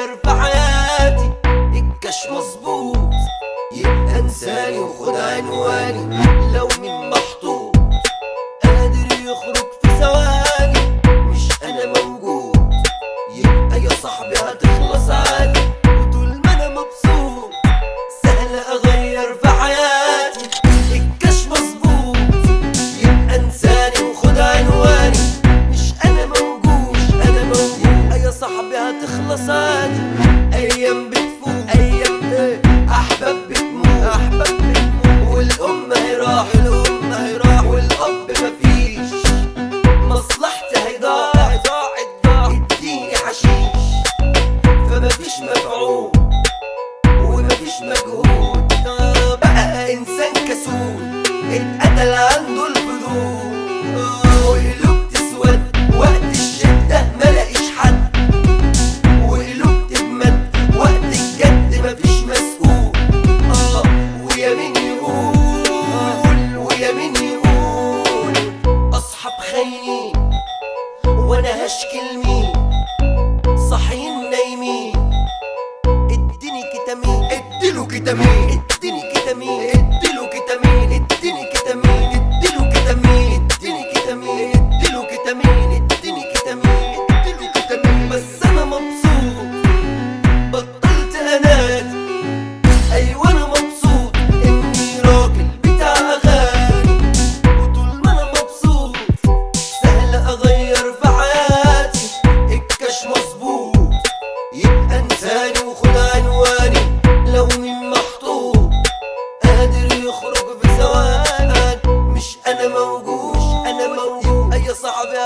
اغير في حياتي الكاش مظبوط يبقى انساني وخد عنواني لو مين محطوط قادر يخرج في ثواني مش انا موجود يبقى يا صاحبي هتخلص عادي وطول ما انا مبسوط سهل اغير في حياتي الكاش مظبوط يبقى انساني وخد عنواني مش انا موجود مش انا موجود يا صاحبي هتخلص عادي ايام بتفوت ايام ايه احباب بتموت احباب بتموت والام هي راح الام هي راح والاب مفيش مصلحتي هيضاع ضاعت ضاعت اديني حشيش فمفيش مفعول ومفيش مجهود آه، بقى انسان كسول اتقتل عنده الفضول آه، وقلوب تسود وقت الشدة ملاقيش حد وقلوب تجمد وقت الجد مفيش مسؤول اه ويمين يقول ويمين يقول اصحاب خاينين وانا هشكي لمين صاحيين نايمين اديني كتامين اديله كتامين اديني كتامين اديله كتامين اديني كتامين اديله كتامين اديني كتامين اديله كتامين اديني كتامين اديله كتامين بس انا مبسوط بطلت انادي ايوه انا مبسوط اني راجل بتاع اغاني وطول ما انا مبسوط سهل اغير في حياتي الكاش مظبوط يبقى انساني وخد عنواني لو مين محطوط قادر يخرج في ثواني مش انا موجود مش انا موجود اي صاحبي